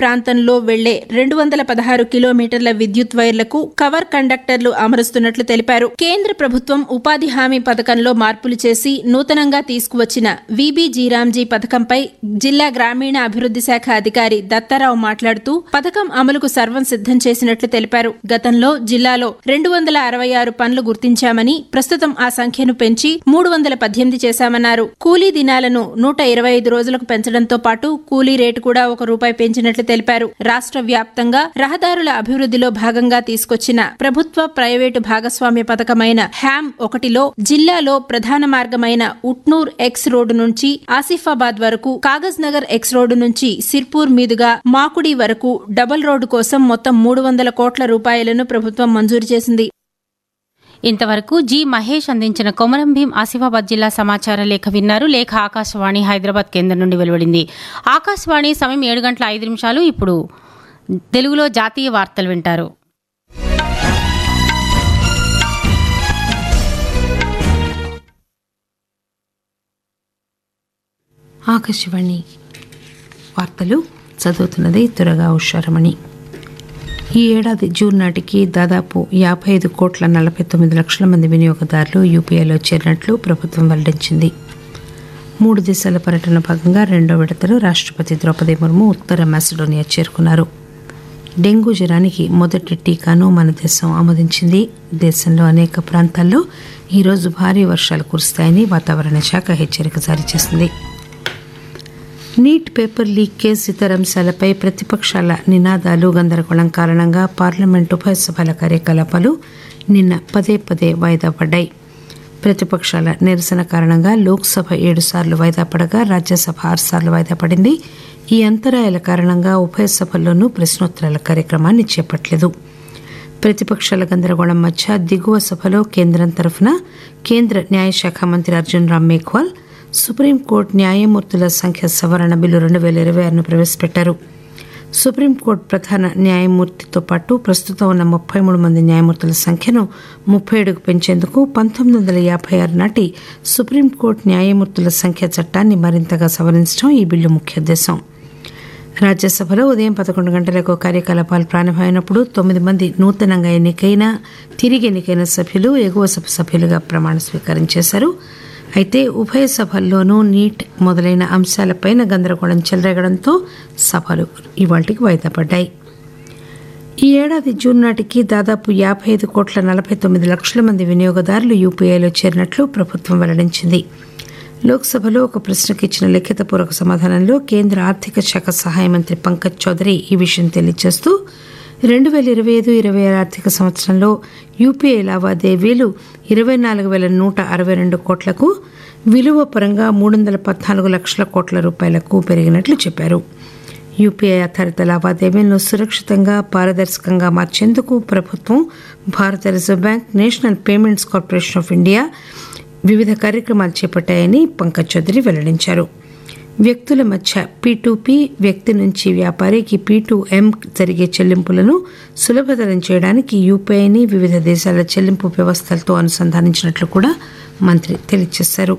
ప్రాంతంలో వెళ్లే రెండు వందల పదహారు కిలోమీటర్ల విద్యుత్ వైర్లకు కవర్ కండక్టర్లు అమరుస్తున్నట్లు తెలిపారు కేంద్ర ప్రభుత్వం ఉపాధి హామీ పథకంలో మార్పులు చేసి నూతనంగా తీసుకువచ్చిన విబి జీరాంజీ పథకంపై జిల్లా గ్రామీణ అభివృద్ది శాఖ అధికారి దత్తారావు మాట్లాడుతూ పథకం అమలుకు సర్వం సిద్దం చేసినట్లు తెలిపారు గతంలో జిల్లాలో రెండు వందల అరవై ఆరు పనులు గుర్తించామని ప్రస్తుతం ఆ సంఖ్యను పెంచి మూడు వందల పద్దెనిమిది చేశామన్నారు కూలీ దినాలను నూట ఇరవై ఐదు రోజులకు పెంచడంతో పాటు కూలీ రేటు కూడా ఒక రూపాయి పెంచినట్లు తెలిపారు రాష్ట్ర వ్యాప్తంగా రహదారుల అభివృద్దిలో భాగంగా తీసుకొచ్చిన ప్రభుత్వ ప్రైవేటు భాగస్వామ్య పథకమైన హ్యామ్ ఒకటిలో జిల్లాలో ప్రధాన మార్గమైన ఉట్నూర్ ఎక్స్ రోడ్డు నుంచి ఆసిఫాబాద్ వరకు కాగజ్ నగర్ ఎక్స్ రోడ్డు నుంచి సిర్పూర్ మీదుగా మాకుడి వరకు డబుల్ రోడ్డు కోసం మొత్తం మూడు వందల కోట్ల రూపాయలను ప్రభుత్వం మంజూరు చేసింది ఇంతవరకు జి మహేష్ అందించిన కొమరం భీం ఆసిఫాబాద్ జిల్లా సమాచార లేఖ విన్నారు లేఖ ఆకాశవాణి హైదరాబాద్ కేంద్రం నుండి వెలువడింది ఆకాశవాణి సమయం ఏడు గంటల ఐదు నిమిషాలు ఇప్పుడు తెలుగులో జాతీయ వార్తలు వింటారు ఆకాశవాణి వార్తలు చదువుతున్నది త్వరగా ఉషారమణి ఈ ఏడాది జూన్ నాటికి దాదాపు యాభై ఐదు కోట్ల నలభై తొమ్మిది లక్షల మంది వినియోగదారులు యూపీఐలో చేరినట్లు ప్రభుత్వం వెల్లడించింది మూడు దేశాల పర్యటన భాగంగా రెండో విడతలో రాష్ట్రపతి ద్రౌపది ముర్ము ఉత్తర మాసిడోనియా చేరుకున్నారు డెంగూ జ్వరానికి మొదటి టీకాను మన దేశం ఆమోదించింది దేశంలో అనేక ప్రాంతాల్లో ఈరోజు భారీ వర్షాలు కురుస్తాయని వాతావరణ శాఖ హెచ్చరిక జారీ చేసింది నీట్ పేపర్ లీక్ కేసు ఇతర అంశాలపై ప్రతిపక్షాల నినాదాలు గందరగోళం కారణంగా పార్లమెంటు ఉభయ సభల కార్యకలాపాలు నిన్న పదే పదే వాయిదా పడ్డాయి ప్రతిపక్షాల నిరసన కారణంగా లోక్సభ ఏడు సార్లు వాయిదా పడగా రాజ్యసభ ఆరు సార్లు వాయిదా పడింది ఈ అంతరాయాల కారణంగా ఉభయ సభల్లోనూ ప్రశ్నోత్తరాల కార్యక్రమాన్ని చేపట్టలేదు ప్రతిపక్షాల గందరగోళం మధ్య దిగువ సభలో కేంద్రం తరఫున కేంద్ర న్యాయశాఖ మంత్రి అర్జున్ రామ్ మేఘ్వాల్ సుప్రీంకోర్టు న్యాయమూర్తుల సంఖ్య సవరణ బిల్లు రెండు వేల ఇరవై ఆరును ప్రవేశపెట్టారు సుప్రీంకోర్టు ప్రధాన న్యాయమూర్తితో పాటు ప్రస్తుతం ఉన్న ముప్పై మూడు మంది న్యాయమూర్తుల సంఖ్యను ముప్పై ఏడుకు పెంచేందుకు పంతొమ్మిది వందల యాభై ఆరు నాటి సుప్రీంకోర్టు న్యాయమూర్తుల సంఖ్య చట్టాన్ని మరింతగా సవరించడం ఈ బిల్లు ముఖ్య ఉద్దేశం రాజ్యసభలో ఉదయం పదకొండు గంటలకు కార్యకలాపాలు ప్రారంభమైనప్పుడు తొమ్మిది మంది నూతనంగా ఎన్నికైన తిరిగి ఎన్నికైన సభ్యులు ఎగువ సభ సభ్యులుగా ప్రమాణ స్వీకారం చేశారు అయితే ఉభయ సభల్లోనూ నీట్ మొదలైన అంశాలపైన గందరగోళం చెలరేగడంతో సభలు ఇవాళకి వాయిదా పడ్డాయి ఈ ఏడాది జూన్ నాటికి దాదాపు యాభై ఐదు కోట్ల నలభై తొమ్మిది లక్షల మంది వినియోగదారులు యూపీఐలో చేరినట్లు ప్రభుత్వం వెల్లడించింది లోక్సభలో ఒక ప్రశ్నకు ఇచ్చిన లిఖితపూర్వక సమాధానంలో కేంద్ర ఆర్థిక శాఖ సహాయ మంత్రి పంకజ్ చౌదరి ఈ విషయం తెలియజేస్తూ రెండు వేల ఇరవై ఐదు ఇరవై ఆరు ఆర్థిక సంవత్సరంలో యూపీఐ లావాదేవీలు ఇరవై నాలుగు వేల నూట అరవై రెండు కోట్లకు విలువ పరంగా మూడు వందల పద్నాలుగు లక్షల కోట్ల రూపాయలకు పెరిగినట్లు చెప్పారు యూపీఐ ఆధారిత లావాదేవీలను సురక్షితంగా పారదర్శకంగా మార్చేందుకు ప్రభుత్వం భారత reserve bank national payments corporation of India వివిధ కార్యక్రమాలు చేపట్టాయని పంకజ్ చౌదరి వెల్లడించారు వ్యక్తుల మధ్య పీ పీ వ్యక్తి నుంచి వ్యాపారికి పీ ఎం జరిగే చెల్లింపులను సులభతరం చేయడానికి యూపీఐని వివిధ దేశాల చెల్లింపు వ్యవస్థలతో అనుసంధానించినట్లు కూడా మంత్రి తెలియజేశారు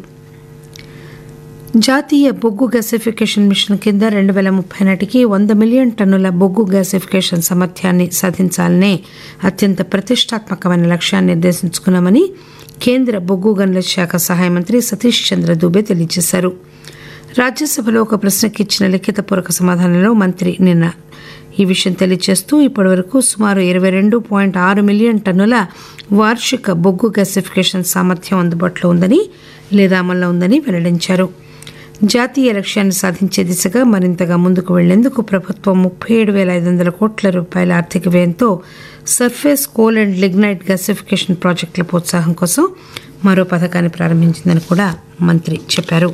జాతీయ బొగ్గు గ్యాసిఫికేషన్ మిషన్ కింద రెండు వేల ముప్పై నాటికి వంద మిలియన్ టన్నుల బొగ్గు గ్యాసిఫికేషన్ సామర్థ్యాన్ని సాధించాలనే అత్యంత ప్రతిష్టాత్మకమైన లక్ష్యాన్ని నిర్దేశించుకున్నామని కేంద్ర బొగ్గు గనుల శాఖ సహాయ మంత్రి సతీష్ చంద్ర దూబే తెలియజేశారు రాజ్యసభలో ఒక ప్రశ్నకి ఇచ్చిన లిఖితపూర్వక సమాధానంలో మంత్రి నిన్న ఈ విషయం తెలియజేస్తూ ఇప్పటివరకు సుమారు ఇరవై రెండు పాయింట్ ఆరు మిలియన్ టన్నుల వార్షిక బొగ్గు గ్యాసిఫికేషన్ సామర్థ్యం అందుబాటులో ఉందని లేదా అమల్లో ఉందని వెల్లడించారు జాతీయ లక్ష్యాన్ని సాధించే దిశగా మరింతగా ముందుకు వెళ్లేందుకు ప్రభుత్వం ముప్పై ఏడు వేల ఐదు వందల కోట్ల రూపాయల ఆర్థిక వ్యయంతో surface coal and lignite gasification ప్రాజెక్టుల ప్రోత్సాహం కోసం మరో పథకాన్ని ప్రారంభించిందని కూడా మంత్రి చెప్పారు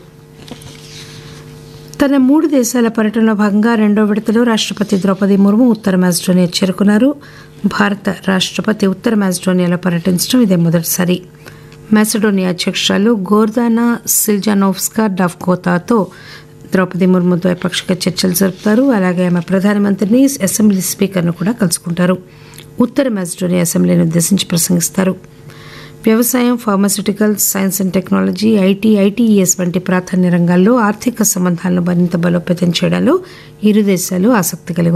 తన మూడు దేశాల పర్యటనలో భాగంగా రెండో విడతలో రాష్ట్రపతి ద్రౌపది ముర్ము ఉత్తర మాజిడోనియా చేరుకున్నారు భారత రాష్ట్రపతి ఉత్తర మాజిడోనియాలో పర్యటించడం ఇదే మొదటిసారి మాసిడోనియా అధ్యక్షురాలు గోర్దానా సిల్జానోవ్స్కా డఫ్కోతాతో ద్రౌపది ముర్ము ద్వైపాక్షిక చర్చలు జరుపుతారు అలాగే ఆమె ప్రధానమంత్రిని అసెంబ్లీ స్పీకర్ను కూడా కలుసుకుంటారు ఉత్తర మాజిడోనియా అసెంబ్లీని ఉద్దేశించి ప్రసంగిస్తారు వ్యవసాయం pharmaceuticals science and technology IT ITES వంటి ప్రాధాన్య రంగాల్లో ఆర్థిక సంబంధాలను మరింత బలోపేతం చేయడంలో ఇరు దేశాలు ఆసక్తి కలిగి